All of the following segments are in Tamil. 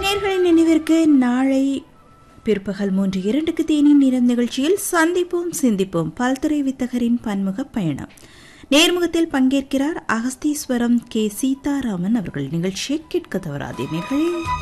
நேர்களின் நினைவிற்கு நாளை பிற்பகல் மூன்று இரண்டுக்கு தேனின் நிறம் நிகழ்ச்சியில் சந்திப்போம் சிந்திப்போம் பல்துறை வித்தகரின் பன்முக பயணம் நேர்முகத்தில் பங்கேற்கிறார் அகஸ்தீஸ்வரம் கே சீதாராமன் அவர்கள் நிகழ்ச்சியை கேட்க தவறாதீர்கள்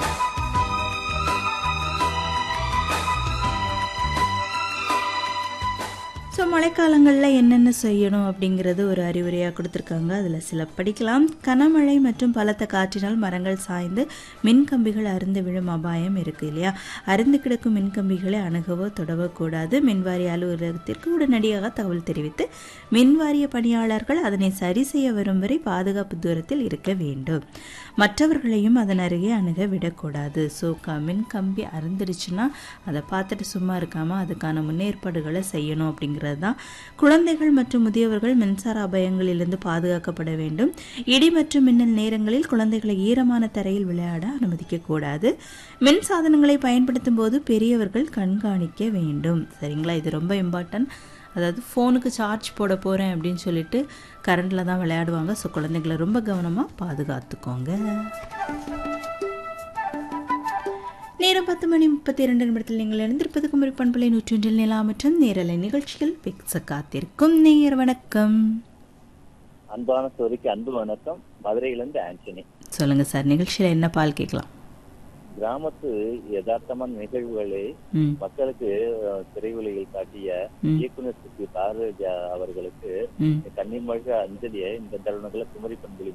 ஸோ மழைக்காலங்களில் என்னென்ன செய்யணும் அப்படிங்கிறது ஒரு அறிவுரையாக கொடுத்துருக்காங்க அதில் சில படிக்கலாம் கனமழை மற்றும் பலத்த காற்றினால் மரங்கள் சாய்ந்து மின்கம்பிகள் அருந்து விழும் அபாயம் இருக்குது இல்லையா அருந்து கிடக்கும் மின்கம்பிகளை அணுகவோ தொடவோ கூடாது மின்வாரிய அலுவலகத்திற்கு உடனடியாக தகவல் தெரிவித்து மின்வாரிய பணியாளர்கள் அதனை சரி செய்ய வரும் வரை பாதுகாப்பு தூரத்தில் இருக்க வேண்டும் மற்றவர்களையும் அதன் அருகே அணுக விடக்கூடாது ஸோ க மின்கம்பி அருந்துருச்சுன்னா அதை பார்த்துட்டு சும்மா இருக்காமல் அதுக்கான முன்னேற்பாடுகளை செய்யணும் அப்படிங்கிறது தான் குழந்தைகள் மற்றும் முதியவர்கள் மின்சார அபாயங்களிலிருந்து பாதுகாக்கப்பட வேண்டும் இடி மற்றும் மின்னல் நேரங்களில் குழந்தைகளை ஈரமான தரையில் விளையாட அனுமதிக்கக்கூடாது மின் சாதனங்களை பயன்படுத்தும் போது பெரியவர்கள் கண்காணிக்க வேண்டும் சரிங்களா இது ரொம்ப இம்பார்ட்டன்ட் அதாவது ஃபோனுக்கு சார்ஜ் போட போகிறேன் அப்படின்னு சொல்லிட்டு கரண்டில் தான் விளையாடுவாங்க ஸோ குழந்தைகளை ரொம்ப கவனமாக பாதுகாத்துக்கோங்க நேரம் பத்து மணி முப்பத்தி இரண்டு நிமிடத்தில் நீங்கள் எழுந்திருப்பது குமரி பண்பலை நூற்றொன்றில் நிலா மற்றும் நேரலை நிகழ்ச்சிகள் பிக்ச காத்திருக்கும் நேயர் வணக்கம் அன்பான சோரிக்கு அன்பு வணக்கம் மதுரையிலிருந்து ஆண்டனி சொல்லுங்க சார் நிகழ்ச்சியில் என்ன பால் கேட்கலாம் கிராமத்து யதார்த்தமான நிகழ்வுகளை ம் மக்களுக்கு அஹ், திரையுலகில் காட்டிய ம். இயக்குனர் சுத்தி பாரதிராஜா அவர்களுக்கு ம் கண்ணீர் மழை அஞ்சலியை இந்த தருணங்களை குமரி பண்புலி